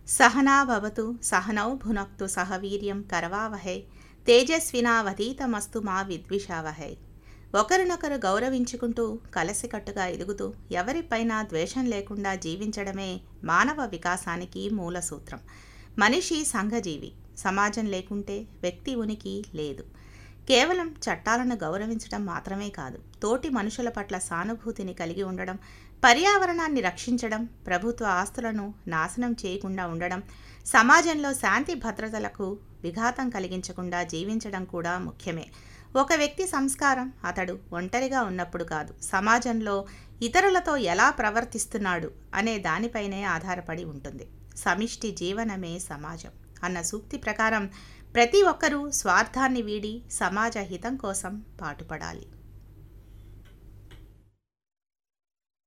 సహనా భవతు సహనౌ భునక్తు సహ వీర్యం కరవావహై తేజస్వినావతీతమస్తు మా విద్విషావహై ఒకరినొకరు గౌరవించుకుంటూ కలసికట్టుగా ఎదుగుతూ ఎవరిపైన ద్వేషం లేకుండా జీవించడమే మానవ వికాసానికి మూల సూత్రం మనిషి సంఘజీవి సమాజం లేకుంటే వ్యక్తి ఉనికి లేదు కేవలం చట్టాలను గౌరవించడం మాత్రమే కాదు తోటి మనుషుల పట్ల సానుభూతిని కలిగి ఉండడం పర్యావరణాన్ని రక్షించడం ప్రభుత్వ ఆస్తులను నాశనం చేయకుండా ఉండడం సమాజంలో శాంతి భద్రతలకు విఘాతం కలిగించకుండా జీవించడం కూడా ముఖ్యమే ఒక వ్యక్తి సంస్కారం అతడు ఒంటరిగా ఉన్నప్పుడు కాదు సమాజంలో ఇతరులతో ఎలా ప్రవర్తిస్తున్నాడు అనే దానిపైనే ఆధారపడి ఉంటుంది సమిష్టి జీవనమే సమాజం అన్న సూక్తి ప్రకారం ప్రతి ఒక్కరూ స్వార్థాన్ని వీడి సమాజ హితం కోసం పాటుపడాలి